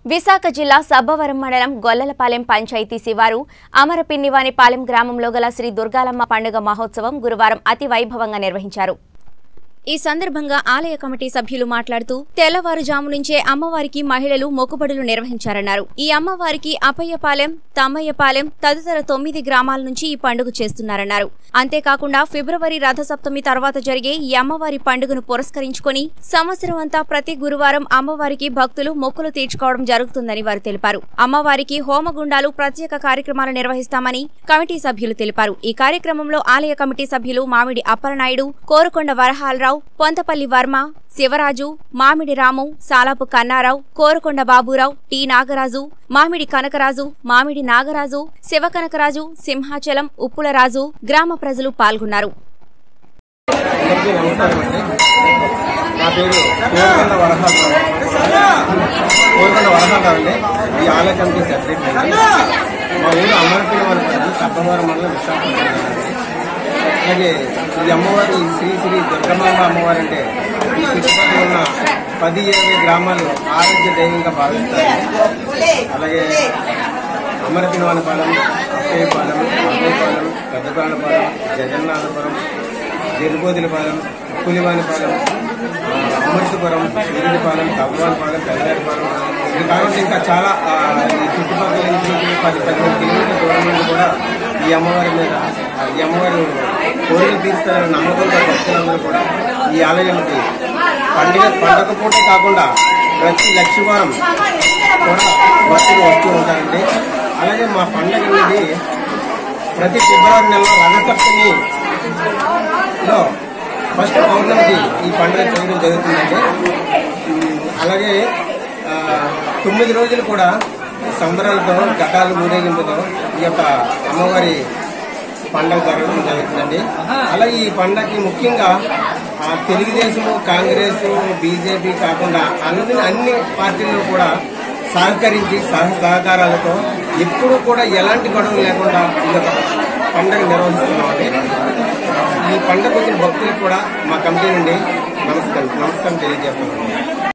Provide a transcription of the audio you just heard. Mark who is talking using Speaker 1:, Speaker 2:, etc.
Speaker 1: విశాఖ జిల్లా సబ్బవరం మండలం గొల్లలపాలెం పంచాయతీ శివారు అమరపిన్నివానిపాలెం గ్రామంలో గల శ్రీ దుర్గాలమ్మ పండుగ మహోత్సవం గురువారం అతి వైభవంగా నిర్వహించారు ఈ సందర్భంగా ఆలయ కమిటీ సభ్యులు మాట్లాడుతూ తెల్లవారుజాము నుంచే అమ్మవారికి మహిళలు మొక్కుబడులు నిర్వహించారన్నారు ఈ అమ్మవారికి అపయ్యపాలెం తమ్మయ్యపాలెం తదితర తొమ్మిది గ్రామాల నుంచి ఈ పండుగ చేస్తున్నారన్నారు అంతేకాకుండా ఫిబ్రవరి రథసప్తమి తర్వాత జరిగే ఈ అమ్మవారి పండుగను పురస్కరించుకొని సంవత్సరం అంతా ప్రతి గురువారం అమ్మవారికి భక్తులు మొక్కులు తీర్చుకోవడం జరుగుతుందని వారు తెలిపారు అమ్మవారికి హోమగుండాలు ప్రత్యేక కార్యక్రమాలు నిర్వహిస్తామని కమిటీ సభ్యులు తెలిపారు ఈ కార్యక్రమంలో ఆలయ కమిటీ సభ్యులు మామిడి అప్పలనాయుడు కోరుకొండ వరహాలరావు పొంతపల్లి వర్మ శివరాజు మామిడి రాము సాలాపు కన్నారావు కోరుకొండ బాబురావు టి నాగరాజు మామిడి కనకరాజు మామిడి నాగరాజు శివకనకరాజు సింహాచలం ఉప్పులరాజు గ్రామ ప్రజలు పాల్గొన్నారు
Speaker 2: అందరికీ నమస్కారం అండి నా పేరు కోరుకొండ వరహాలరావు కోరుకొండ వరహాలరావు అండి ఈ ఆలయ కమిటీ సెక్రటరీ అండి మా ఊరు అమరపల్లి వారి పరిధి సబ్బవరం మండలం విశాఖపట్నం అండి. అలాగే ఈ అమ్మవారి శ్రీ శ్రీ దుర్గమాంబ అమ్మవారు అంటే ఈ చుట్టుపక్కల ఉన్న పది ఇరవై గ్రామాలు ఆరోగ్య దైవంగా భావిస్తారు అలాగే అమరపినవానపాలెం అప్పయ్యపాలెం అబ్బోపాలెం పెద్దపాలపాలెం జగన్నాథపురం జరుబోదిలపాలెం పులివానిపాలెం ఆ, అమృతపురం సూర్యుడిపాలెం కవ్వానిపాలెం పెద్దపాలెం ఇది కాకుండా ఇంకా చాలా ఆ, ఈ చుట్టుపక్కల నుంచి పది పదిహేను కిలోమీటర్ల దూరం నుండి కూడా ఈ అమ్మవారి మీద ఆ, ఈ అమ్మవారు కోరికలు తీరుస్తారని నమ్మకంతో భక్తులందరూ కూడా ఈ ఆలయానికి పండుగ పండగ పూటే కాకుండా ప్రతి లక్షవారం కూడా భక్తులు వస్తూ ఉంటారండి అలాగే మా పండగ అనేది ప్రతి ఫిబ్రవరి నెలలో రథసప్తమి లో ఫస్ట్ పౌర్ణమికి ఈ పండుగ చేయడం జరుగుతుందండి ఉమ్, అలాగే ఆ, తొమ్మిది రోజులు కూడా సంబరాలతో ఘటాలు ఊరేగింపుతో ఈ యొక్క అమ్మవారి పండగ జరగడం జరుగుతుందండి అలాగే ఈ పండగకి ముఖ్యంగా ఆ, తెలుగుదేశము కాంగ్రెస్ బీజేపీ కాకుండా అన్ని అన్ని పార్టీలు కూడా సహకరించి సహ సహకారాలతో ఎప్పుడూ కూడా ఎలాంటి గొడవలు లేకుండా ఈ యొక్క పండుగ నిర్వహిస్తున్నామండి ఈ పండుగ వచ్చిన భక్తులకు కూడా మా కమిటీ నుండి నమస్కారం నమస్కారం తెలియజేస్తున్నామండి